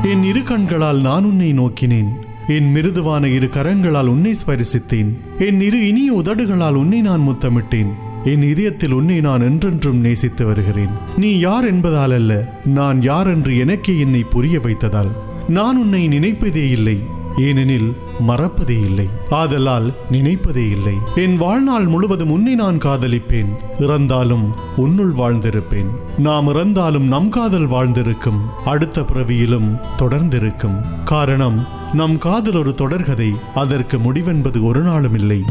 என் இரு கண்களால் நான் உன்னை நோக்கினேன் என் மிருதுவான இரு கரங்களால் உன்னை ஸ்பரிசித்தேன் என் இரு இனிய உதடுகளால் உன்னை நான் முத்தமிட்டேன் என் இதயத்தில் உன்னை நான் என்றென்றும் நேசித்து வருகிறேன் நீ யார் என்பதால் அல்ல நான் யார் என்று எனக்கே என்னை புரிய வைத்ததால் நான் உன்னை நினைப்பதே இல்லை ஏனெனில் மறப்பதே இல்லை ஆதலால் நினைப்பதே இல்லை என் வாழ்நாள் முழுவதும் உன்னை நான் காதலிப்பேன் இறந்தாலும் உன்னுள் வாழ்ந்திருப்பேன் நாம் இறந்தாலும் நம் காதல் வாழ்ந்திருக்கும் அடுத்த பிறவியிலும் தொடர்ந்திருக்கும் காரணம் நம் காதல் ஒரு தொடர்கதை அதற்கு முடிவென்பது ஒரு நாளும் இல்லை